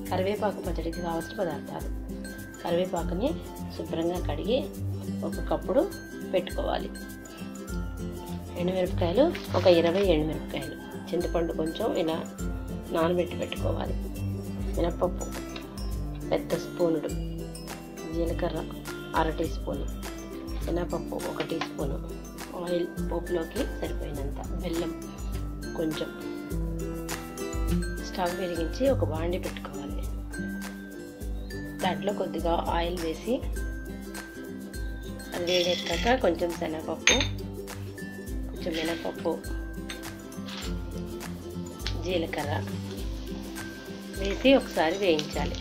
కరివేపాకు పచ్చడికి కావాల్సిన పదార్థాలు కరివేపాకుని శుభ్రంగా కడిగి ఒక కప్పుడు పెట్టుకోవాలి ఎండుమిరపకాయలు ఒక ఇరవై ఎండుమిరపకాయలు చింతపండు కొంచెం ఇలా నానబెట్టి పెట్టుకోవాలి మినపప్పు పెద్ద స్పూనుడు జీలకర్ర అర టీ స్పూను శనగపప్పు ఒక టీ స్పూను ఆయిల్ పోపులోకి సరిపోయినంత బెల్లం కొంచెం స్టవ్ వెలిగించి ఒక బాండి పెట్టుకోవాలి దాంట్లో కొద్దిగా ఆయిల్ వేసి అది వేడెక్కాక కొంచెం శనగపప్పు కొంచెం మినపప్పు జీలకర్ర వేసి ఒకసారి వేయించాలి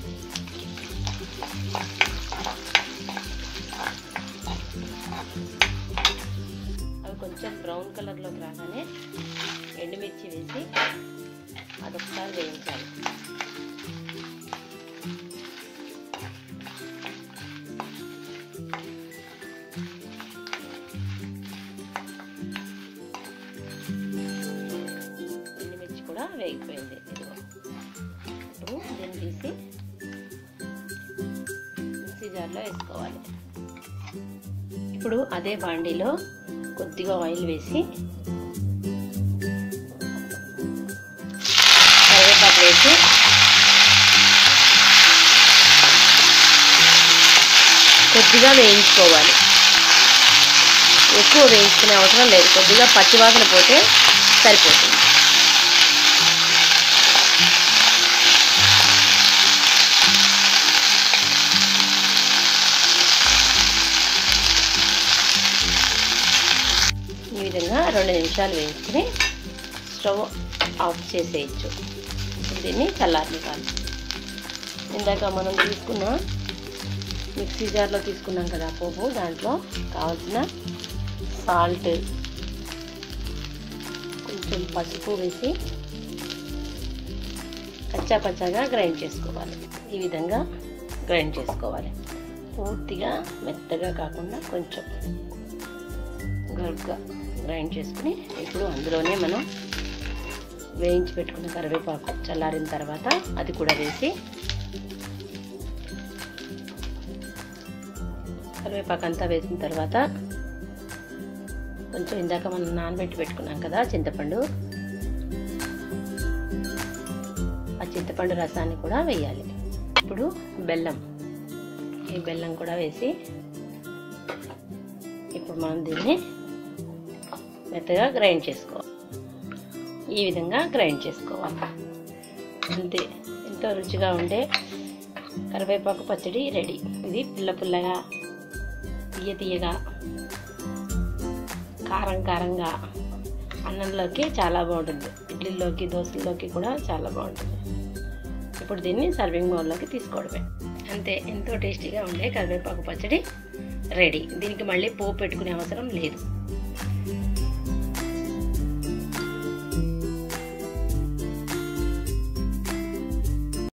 అవి కొంచెం బ్రౌన్ కలర్లోకి రాగానే ఎండుమిర్చి వేసి అదొకసారి వేయించాలి ఎండుమిర్చి కూడా వేగిపోయింది ఇదిగో ఇప్పుడు దీన్ని తీసి మిక్సీ జార్లో వేసుకోవాలి ఇప్పుడు అదే బాండీలో కొద్దిగా ఆయిల్ వేసి కరివేపాకు వేసి కొద్దిగా వేయించుకోవాలి ఎక్కువ వేయించుకునే అవసరం లేదు కొద్దిగా పచ్చివాసన పోతే సరిపోతుంది ఈ విధంగా రెండు నిమిషాలు వేయించుకుని స్టవ్ ఆఫ్ చేసేయచ్చు దీన్ని చల్లారనివ్వాలి ఇందాక మనం తీసుకున్న మిక్సీ జార్లో తీసుకున్నాం కదా పోపు దాంట్లో కావాల్సిన సాల్ట్ కొంచెం పసుపు వేసి కచ్చా పచ్చాగా గ్రైండ్ చేసుకోవాలి ఈ విధంగా గ్రైండ్ చేసుకోవాలి పూర్తిగా మెత్తగా కాకుండా కొంచెం గరుగ్గా గ్రైండ్ చేసుకుని ఇప్పుడు అందులోనే మనం వేయించి పెట్టుకున్న కరివేపాకు చల్లారిన తర్వాత అది కూడా వేసి కరివేపాకు అంతా వేసిన తర్వాత కొంచెం ఇందాక మనం నానబెట్టి పెట్టుకున్నాం కదా చింతపండు ఆ చింతపండు రసాన్ని కూడా వేయాలి ఇప్పుడు బెల్లం ఈ బెల్లం కూడా వేసి ఇప్పుడు మనం దీన్ని మెత్తగా గ్రైండ్ చేసుకోవాలి ఈ విధంగా గ్రైండ్ చేసుకోవాలి అంతే ఎంతో రుచిగా ఉండే కరివేపాకు పచ్చడి రెడీ ఇది పుల్ల పుల్లగా తీయ తీయగా కారం కారంగా అన్నంలోకి చాలా బాగుంటుంది ఇడ్లీలోకి దోశల్లోకి కూడా చాలా బాగుంటుంది ఇప్పుడు దీన్ని సర్వింగ్ బౌల్లోకి తీసుకోవడమే అంతే ఎంతో టేస్టీగా ఉండే కరివేపాకు పచ్చడి రెడీ దీనికి మళ్ళీ పోపు పెట్టుకునే అవసరం లేదు